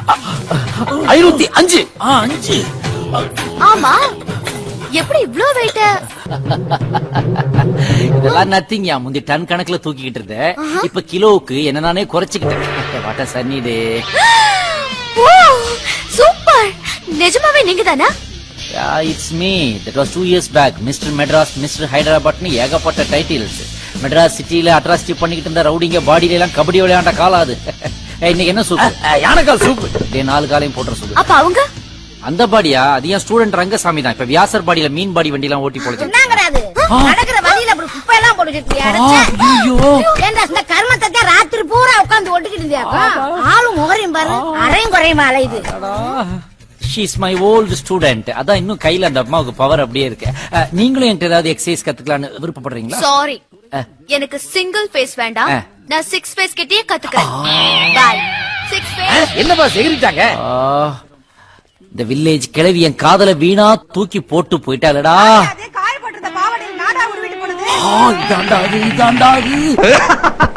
ஐநூத்தி அஞ்சு ஆ அஞ்சு ஆமா எப்படி இவ்ளோ வெயிட் இதெல்லாம் நத்திங்கயா முந்தி டன் கணக்குல தூக்கிக்கிட்டு இருந்தேன் இப்ப கிலோவுக்கு என்ன நானே குறைச்சுக்கிட்டேன் வாட்ட சன்னி டே சூப்பர் நிஜமாவே நீங்க தானா it's me that was two years back mister Madras mister ஹைதராபாத்னு ஏகப்பட்ட டைட்டில்ஸ் மெட்ராஸ் சிட்டில அட்ராசிட்டி பண்ணிக்கிட்டு இருந்த ரவுடிங்க பாடியில எல்லாம் கபடி விளையாண்ட காலம் அது ஏய், இன்னைக்கு என்ன சூப்பு யானைக்கால் சூப்பு டே நாலு காலையும் போட்டுற சூப்பு அப்ப அவங்க அந்த பாடியா அது என் ஸ்டூடெண்ட் ரங்கசாமி தான் இப்ப வியாசர் பாடியில மீன் பாடி வண்டி எல்லாம் ஓட்டி போலச்சு என்னங்கடாது நடக்கிற வழியில அப்படி குப்பை எல்லாம் போட்டுக்கிட்டு ஐயோ ஏண்டா இந்த கர்மத்தை தான் ராத்திரி பூரா உட்கார்ந்து ஒட்டிக்கிட்டு இருந்தியாக்கா ஆளும் முகரையும் பாரு அரையும் குறையும் அலையுது ஷீஸ் மை ஓல்டு ஸ்டூடெண்ட் அதான் இன்னும் கையில அந்த அம்மாவுக்கு பவர் அப்படியே இருக்கு அஹ், நீங்களும் என்கிட்ட ஏதாவது எக்ஸசைஸ் கத்துக்கலாம்னு விருப்பப்படுறீங்களா சாரி அஹ். எனக்கு சிங்கிள் ஃபேஸ் வேண்டாம் அஹ். நான் சிக்ஸ் ஃபேஸ் கிட்டயே கத்துக்கிறேன் பாய் சிக்ஸ் ஃபேஸ் என்னப்பா செகிரிட்டாங்க ஆ, இந்த வில்லேஜ் கிழவி என் காதல வீணா தூக்கி போட்டு போயிட்டாளடா காயப்பட்டிருந்த பாவடையில் நாடா உருவிட்டு போனது ஆ, இதாண்டா அது, இதாண்டா அது.